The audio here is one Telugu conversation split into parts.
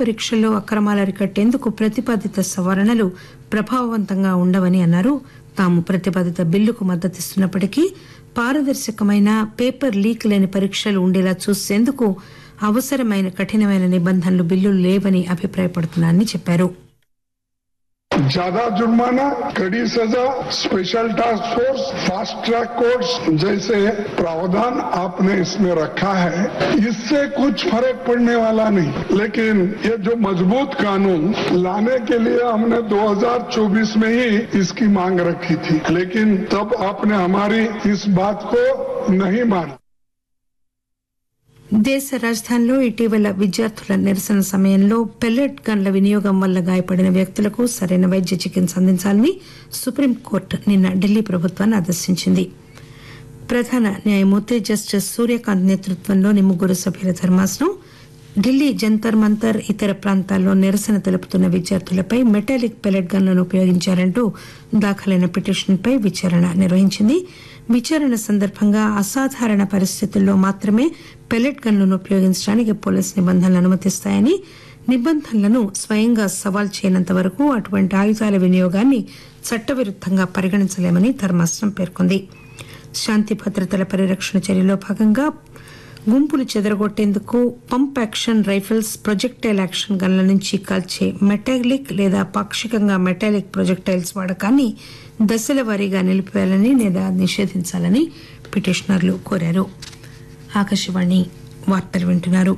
పరీక్షల్లో అక్రమాలు అరికట్టేందుకు ప్రతిపాదిత సవరణలు ప్రభావవంతంగా ఉండవని అన్నారు తాము ప్రతిపాదిత బిల్లుకు మద్దతిస్తున్నప్పటికీ పారదర్శకమైన పేపర్ లీక్ లేని పరీక్షలు ఉండేలా చూసేందుకు అవసరమైన కఠినమైన నిబంధనలు బిల్లులు లేవని అభిప్రాయపడుతున్నారని చెప్పారు ज्यादा जुर्माना कड़ी सजा special task force fast track courts जैसे प्रावधान आपने इसमें रखा है इससे कुछ फर्क पड़ने वाला नहीं लेकिन ये जो मजबूत कानून लाने के लिए हमने 2024 में ही इसकी मांग रखी थी लेकिन तब आपने हमारी इस बात को नहीं माना దేశ రాజధానిలో ఇటీవల విద్యార్థుల నిరసన సమయంలో పెల్లెట్ గన్ల వినియోగం వల్ల గాయపడిన వ్యక్తులకు సరైన వైద్య చికిత్స అందించాలని సుప్రీంకోర్టు నిన్న ఢిల్లీ ప్రభుత్వాన్ని ఆదేశించింది ప్రధాన న్యాయమూర్తి జస్టిస్ సూర్యకాంత్ నేతృత్వంలోని ముగ్గురు సభ్యుల ధర్మాసనం ఢిల్లీ జంతర్ మంతర్ ఇతర ప్రాంతాల్లో నిరసన తెలుపుతున్న విద్యార్థులపై మెటాలిక్ పెల్లెట్ గన్లను ఉపయోగించారంటూ దాఖలైన పిటిషన్పై విచారణ నిర్వహించింది విచారణ సందర్భంగా అసాధారణ పరిస్థితుల్లో మాత్రమే పెల్లెట్ గన్లను ఉపయోగించడానికి పోలీసు నిబంధనలు అనుమతిస్తాయని నిబంధనలను స్వయంగా సవాల్ చేయనంత వరకు అటువంటి ఆయుధాల వినియోగాన్ని చట్టవిరుద్దంగా పరిగణించలేమని ధర్మాసనం పేర్కొంది శాంతి భద్రతల పరిరక్షణ చర్యలో భాగంగా గుంపులు చెదరగొట్టేందుకు pump action rifles projectile action గన్ల నుంచి కాల్చే మెటాలిక్ లేదా పాక్షికంగా మెటాలిక్ ప్రొజెక్టైల్స్ వాడకాన్ని దశల వారీగా నిలిపివేయాలని లేదా నిషేధించాలని పిటిషనర్లు కోరారు ఆకాశవాణి వార్తలు వింటున్నారు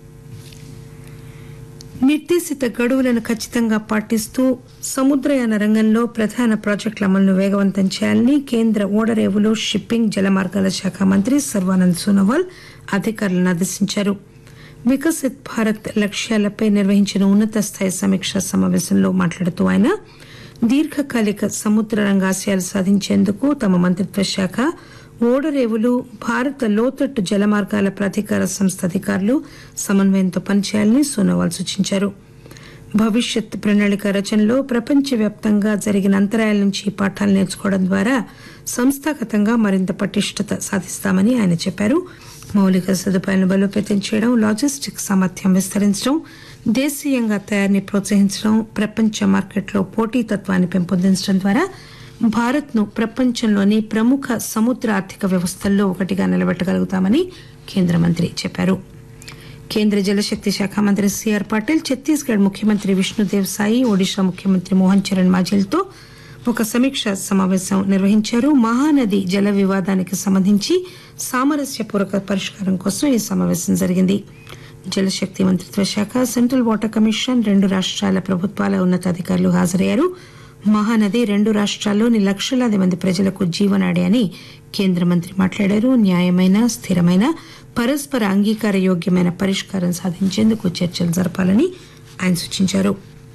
నిర్దేశిత గడువులను ఖచ్చితంగా పాటిస్తూ సముద్రయాన రంగంలో ప్రధాన ప్రాజెక్టుల అమలును వేగవంతం చేయాలని కేంద్ర ఓడరేవులు షిప్పింగ్ జలమార్గాల శాఖ మంత్రి సర్వానంద్ సోనోవాల్ అధికారులను ఆదేశించారు వికసిత్ భారత్ లక్ష్యాలపై నిర్వహించిన ఉన్నత స్థాయి సమీక్షా సమావేశంలో మాట్లాడుతూ ఆయన దీర్ఘకాలిక సముద్ర రంగ ఆశయాలు సాధించేందుకు తమ మంత్రిత్వ శాఖ ఓడరేవులు భారత లోతట్టు జలమార్గాల ప్రాధికార సంస్థ అధికారులు సమన్వయంతో పనిచేయాలని సోనోవాల్ సూచించారు భవిష్యత్ ప్రణాళిక రచనలో ప్రపంచవ్యాప్తంగా జరిగిన అంతరాయాల నుంచి పాఠాలు నేర్చుకోవడం ద్వారా సంస్థాగతంగా మరింత పటిష్టత సాధిస్తామని ఆయన చెప్పారు మౌలిక సదుపాయాలను బలోపేతం చేయడం లాజిస్టిక్ సామర్థ్యం విస్తరించడం దేశీయంగా తయారీని ప్రోత్సహించడం ప్రపంచ మార్కెట్లో పోటీతత్వాన్ని పెంపొందించడం ద్వారా భారత్ ను ప్రపంచంలోని ప్రముఖ సముద్ర ఆర్థిక వ్యవస్థల్లో ఒకటిగా నిలబెట్టగలుగుతామని కేంద్ర మంత్రి చెప్పారు కేంద్ర జలశక్తి శాఖ మంత్రి సిఆర్ పాటిల్ ఛత్తీస్గఢ్ ముఖ్యమంత్రి విష్ణుదేవ్ సాయి ఒడిషా ముఖ్యమంత్రి మోహన్ చరణ్ మాజిల్తో ఒక సమీక్ష సమావేశం నిర్వహించారు మహానది జల వివాదానికి సంబంధించి సామరస్యపూర్వక పరిష్కారం కోసం ఈ సమావేశం జరిగింది జలశక్తి మంత్రిత్వ శాఖ సెంట్రల్ వాటర్ కమిషన్ రెండు రాష్ట్రాల ప్రభుత్వాల ఉన్నతాధికారులు హాజరయ్యారు మహానది రెండు రాష్ట్రాల్లోని లక్షలాది మంది ప్రజలకు జీవనాడి అని కేంద్ర మంత్రి మాట్లాడారు న్యాయమైన స్థిరమైన పరస్పర అంగీకార యోగ్యమైన పరిష్కారం సాధించేందుకు చర్చలు జరపాలని ఆయన సూచించారు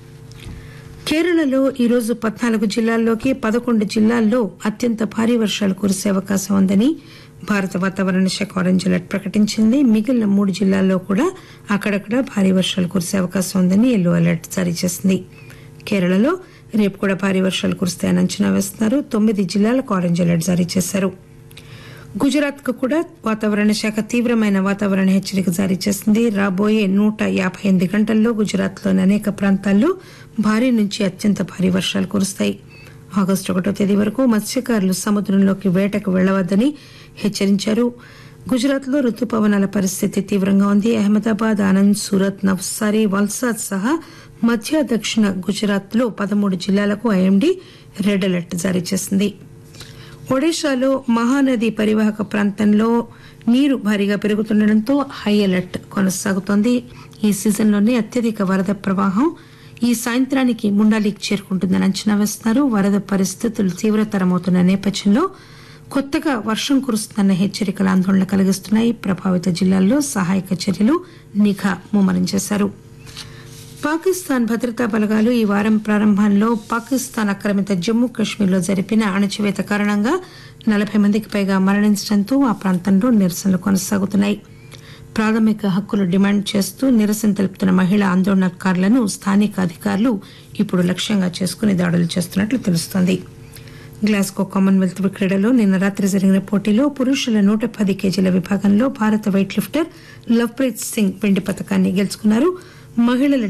కేరళలో ఈరోజు పద్నాలుగు జిల్లాల్లోకి పదకొండు జిల్లాల్లో అత్యంత భారీ వర్షాలు కురిసే అవకాశం ఉందని భారత వాతావరణ శాఖ ఆరెంజ్ అలర్ట్ ప్రకటించింది మిగిలిన మూడు జిల్లాల్లో కూడా అక్కడక్కడ భారీ వర్షాలు కురిసే అవకాశం ఉందని ఎల్లో అలర్ట్ జారీ చేసింది కేరళలో రేపు కూడా భారీ వర్షాలు కురుస్తాయని అంచనా వేస్తున్నారు తొమ్మిది జిల్లాలకు ఆరెంజ్ అలర్ట్ జారీ చేశారు గుజరాత్ కు కూడా వాతావరణ శాఖ తీవ్రమైన వాతావరణ హెచ్చరిక జారీ చేసింది రాబోయే నూట యాభై ఎనిమిది గంటల్లో గుజరాత్ లోని అనేక ప్రాంతాల్లో భారీ నుంచి అత్యంత భారీ వర్షాలు కురుస్తాయి ఆగస్టు ఒకటో తేదీ వరకు మత్స్యకారులు సముద్రంలోకి వేటకు వెళ్లవద్దని హెచ్చరించారు గుజరాత్ లో రుతుపవనాల పరిస్థితి తీవ్రంగా ఉంది అహ్మదాబాద్ ఆనంద్ సూరత్ నవ్సారి వల్సాద్ సహా మధ్య దక్షిణ గుజరాత్ లో పదమూడు జిల్లాలకు ఐఎండీ రెడ్ అలర్ట్ జారీ చేసింది ఒడిశాలో మహానది పరివాహక ప్రాంతంలో నీరు భారీగా పెరుగుతుండటంతో హై అలర్ట్ కొనసాగుతోంది ఈ సీజన్లోనే అత్యధిక వరద ప్రవాహం ఈ సాయంత్రానికి ముండాలికి చేరుకుంటుందని అంచనా వేస్తున్నారు వరద పరిస్థితులు తీవ్రతరమవుతున్న నేపథ్యంలో కొత్తగా వర్షం కురుస్తుందన్న హెచ్చరికలు ఆందోళన కలిగిస్తున్నాయి ప్రభావిత జిల్లాల్లో సహాయక చర్యలు నిఘా ముమ్మరం చేశారు పాకిస్తాన్ భద్రతా బలగాలు ఈ వారం ప్రారంభంలో పాకిస్తాన్ ఆక్రమిత జమ్మూ కశ్మీర్లో జరిపిన అణచివేత కారణంగా నలభై మందికి పైగా మరణించడంతో ఆ ప్రాంతంలో నిరసనలు కొనసాగుతున్నాయి ప్రాథమిక హక్కులు డిమాండ్ చేస్తూ నిరసన తెలుపుతున్న మహిళా ఆందోళనకారులను స్థానిక అధికారులు ఇప్పుడు లక్ష్యంగా చేసుకుని దాడులు చేస్తున్నట్లు తెలుస్తోంది గ్లాస్గో కామన్వెల్త్ క్రీడలో నిన్న రాత్రి జరిగిన పోటీలో పురుషుల నూట పది కేజీల విభాగంలో భారత వెయిట్ లిఫ్టర్ లవ్ప్రీత్ సింగ్ వెండి పథకాన్ని గెలుచుకున్నారు మహిళల